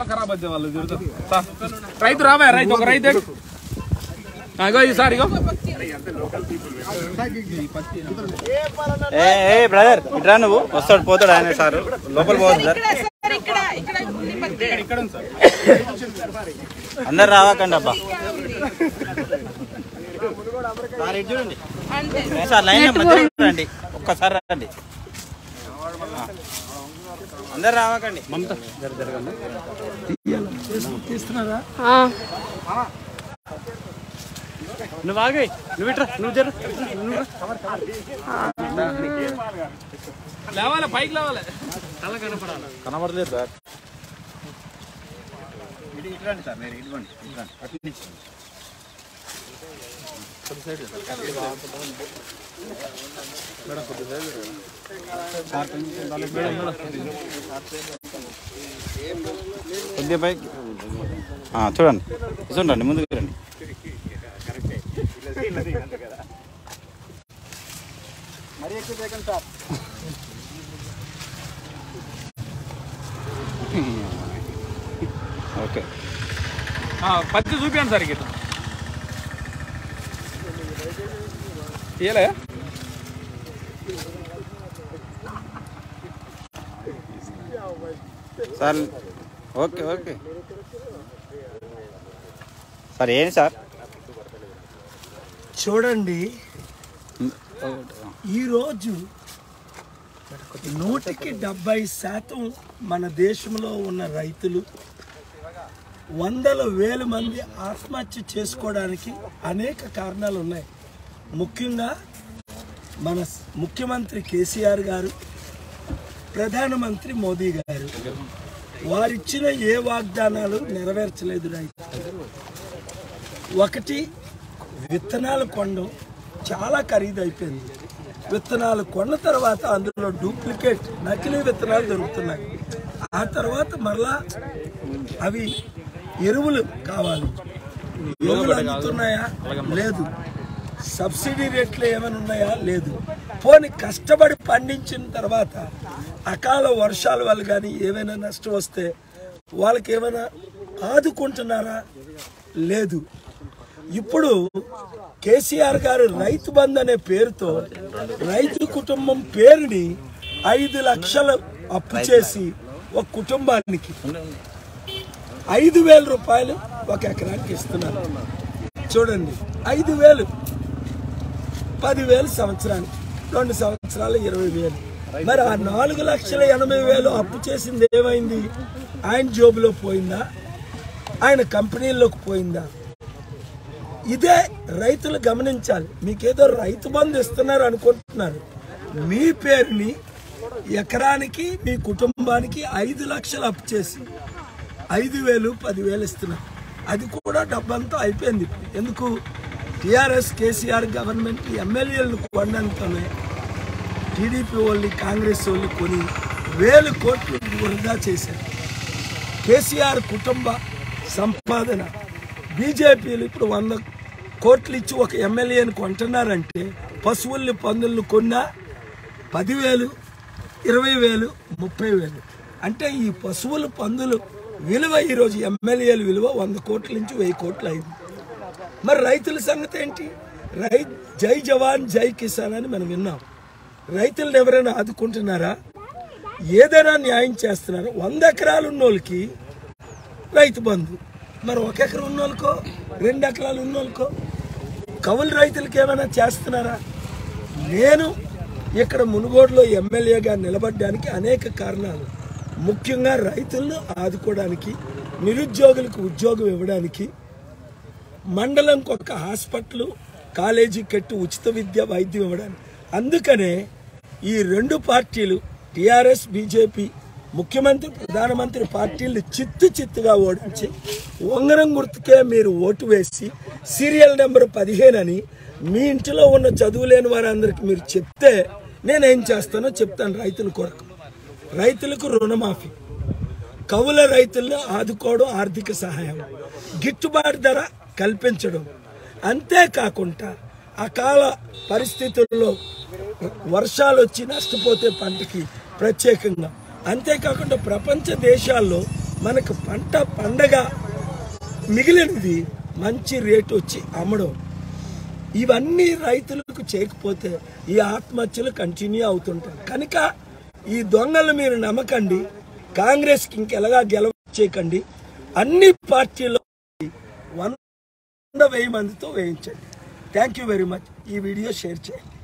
ఖరాబ్ అయితే వాళ్ళు తిరుగుతారు. సార్, రైతు రావా రైతు ఒక రైతు ఎడు. ఆ, ఇగో ఇది సార్ ఇగో ఏ ఏ బ్రదర్ ఇట్రా నువ్వు వస్తాడు పోతాడు ఆయన సార్ లోపల పోవద్దు సార్ సార్ ఇక్కడ ఇక్కడ ఉంది పత్తి. ఇక్కడ ఉంది సార్ అందరు రావకండి అబ్బా సార్ ఇటు చూడండి అంతే ఏ సార్ లైన్ మధ్యలో రండి ఒక్కసారి రండి అందరు రావకండి నువ్వు ఆగి నువ్వు ఇట్రా నువ్వు జరు లేవాలి పైకి లేవాలి కనబడలేదు సార్ ఇటు ఇటు రండి సార్ మీరు ఇదిగోండి ఇటు రండి. అటు నుంచి. సార్ కొంచెం కొద్దిగా పైకి ఆ, చూడండి చూడండి ముందుకు రండి మరీ ఎక్కువ చేయకండి సార్ ఓకే ఆ, పత్తి చూపించండి సార్ ఇట్లా తీయలే సార్ ఓకే ఓకే సార్ ఏంటి సార్ చూడండి ఈరోజు నూటికి డెబ్బై శాతం మన దేశంలో ఉన్న రైతులు వందల వేల మంది ఆత్మహత్య చేసుకోవడానికి అనేక కారణాలు ఉన్నాయి ముఖ్యంగా మన స్- ముఖ్యమంత్రి కేసీఆర్ గారు ప్రధానమంత్రి మోదీ గారు వారిచ్చిన ఏ వాగ్దానాలు నెరవేర్చలేదు రైతు ఒకటి విత్తనాలు కొనడం చాలా ఖరీదు అయిపోయింది విత్తనాలు కొన్న తర్వాత అందులో డూప్లికేట్ నకిలీ విత్తనాలు దొరుకుతున్నాయి ఆ తర్వాత మరలా అవి ఎరువులు కావాలి ఎరువులు అందుతున్నాయా లేదు సబ్సిడీ రేట్లు ఏమైనా ఉన్నాయా లేదు పోని కష్టపడి పండించిన తర్వాత అకాల వర్షాల వల్ల కానీ ఏమైనా నష్టం వస్తే వాళ్ళకి ఏమైనా ఆదుకుంటున్నారా లేదు ఇప్పుడు కేసీఆర్ గారు రైతు బంధు అనే పేరుతో రైతు కుటుంబం పేరుని ఐదు లక్షలు అప్పు చేసి ఒక కుటుంబానికి ఐదు వేల రూపాయలు ఒక ఎకరానికి ఇస్తున్నారు చూడండి ఐదు వేలు పదివేలు సంవత్సరానికి రెండు సంవత్సరాలు ఇరవై వేలు మరి ఆ నాలుగు లక్షల ఎనభై వేలు అప్పు చేసింది ఏమైంది ఆయన జోబులో పోయిందా ఆయన కంపెనీల్లోకి పోయిందా ఇదే రైతులు గమనించాలి మీకేదో రైతు బంధు ఇస్తున్నారు అనుకుంటున్నారు మీ పేరుని ఎకరానికి మీ కుటుంబానికి ఐదు లక్షలు అప్పు చేసి ఐదు వేలు పదివేలు ఇస్తున్నారు అది కూడా డబ్బంతా అయిపోయింది ఎందుకు టిఆర్ఎస్ కేసీఆర్ గవర్నమెంట్ ఎమ్మెల్యేలను కొనడంతోనే టీడీపీ వాళ్ళని కాంగ్రెస్ వాళ్ళు కొని వేలు కోట్లు వృధా చేశారు కేసీఆర్ కుటుంబ సంపాదన బీజేపీలు ఇప్పుడు వంద కోట్లు ఇచ్చి ఒక ఎమ్మెల్యేని కొంటున్నారంటే పశువుల్ని పందుల్ని కొన్నా పదివేలు ఇరవై వేలు ముప్పై వేలు అంటే ఈ పశువులు పందులు విలువ ఈరోజు ఎమ్మెల్యేల విలువ వంద కోట్ల నుంచి వెయ్యి కోట్లు అయింది మరి రైతుల సంగతి ఏంటి రై జై జవాన్ జై కిసాన్ అని మనం విన్నాం రైతులను ఎవరైనా ఆదుకుంటున్నారా ఏదైనా న్యాయం చేస్తున్నారా వంద ఎకరాలు ఉన్నోళ్ళకి రైతు బంధు మరి ఒక ఎకరం ఉన్నోళ్ళకో రెండు ఎకరాలు ఉన్నోళ్ళకో కవులు రైతులకి ఏమైనా చేస్తున్నారా నేను ఇక్కడ మునుగోడులో ఎమ్మెల్యేగా నిలబడడానికి అనేక కారణాలు ముఖ్యంగా రైతులను ఆదుకోవడానికి నిరుద్యోగులకు ఉద్యోగం ఇవ్వడానికి మండలంకి ఒక హాస్పిటల్ కాలేజీ కట్టి ఉచిత విద్య వైద్యం ఇవ్వడానికి అందుకనే ఈ రెండు పార్టీలు టిఆర్ఎస్ బీజేపీ ముఖ్యమంత్రి ప్రధానమంత్రి పార్టీలు చిత్తు చిత్తుగా ఓడించి ఉంగరం గుర్తుకే మీరు ఓటు వేసి సీరియల్ నెంబర్ పదిహేను అని మీ ఇంటిలో ఉన్న చదువు లేని వారందరికీ మీరు చెప్తే నేనేం చేస్తానో చెప్తాను రైతుల కొరకు రైతులకు రుణమాఫీ కవుల రైతులను ఆదుకోవడం ఆర్థిక సహాయం గిట్టుబాటు ధర కల్పించడం అంతేకాకుండా అకాల పరిస్థితుల్లో వర్షాలు వచ్చి నష్టపోతే పంటకి ప్రత్యేకంగా అంతేకాకుండా ప్రపంచ దేశాల్లో మనకు పంట పండగ మిగిలినది మంచి రేటు వచ్చి అమ్మడం ఇవన్నీ రైతులకు చేయకపోతే ఈ ఆత్మహత్యలు కంటిన్యూ అవుతుంటాయి కనుక ఈ దొంగలు మీరు నమ్మకండి కాంగ్రెస్కి ఇంకెలాగా గెలవ చేయకండి అన్ని పార్టీల్లో వంద వెయ్యి మందితో వేయించండి థ్యాంక్ యూ వెరీ మచ్ ఈ వీడియో షేర్ చేయండి